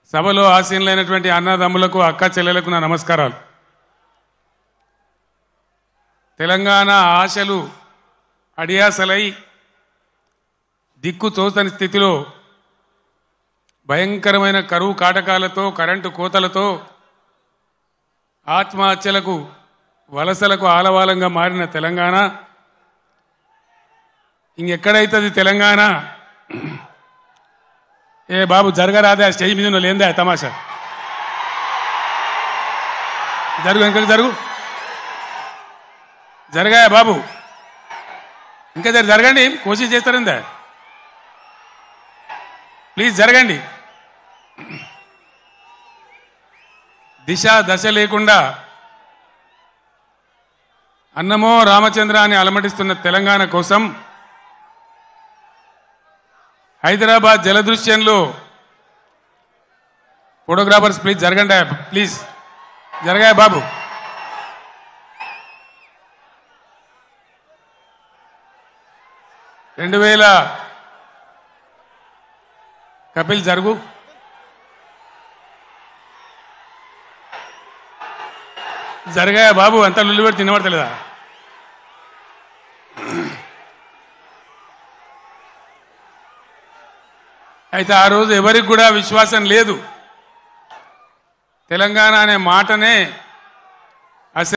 సభలో ఆసీనులైనటువంటి అన్నదమ్ములకు అక్క చెల్లెలకు నా నమస్కారాలు తెలంగాణ ఆశలు అడియాసలై దిక్కు తోచని స్థితిలో భయంకరమైన కరువు కాటకాలతో కరెంటు కోతలతో ఆత్మహత్యలకు వలసలకు ఆలవాలంగా మారిన తెలంగాణ ఇంకెక్కడైతుంది తెలంగాణ ఏ బాబు జరగరాదే ఆ స్టేజ్ మీద నువ్వు లేందా తమాషా జరుగు ఇంకా జరుగు జరగాయా బాబు ఇంకా జర జరగండి కోషిష్ చేస్తారందా ప్లీజ్ జరగండి దిశ దశ లేకుండా అన్నమో రామచంద్ర అని అలమటిస్తున్న తెలంగాణ కోసం హైదరాబాద్ జలదృశ్యంలో ఫోటోగ్రాఫర్స్ ప్లీజ్ జరగండి ప్లీజ్ జరగాయ బాబు రెండు వేల కపిల్ జరుగు జరగాయ బాబు అంతా లుల్లి పెట్టి తినబడతలేదా అయితే ఆ రోజు ఎవరికి కూడా విశ్వాసం లేదు తెలంగాణ అనే మాటనే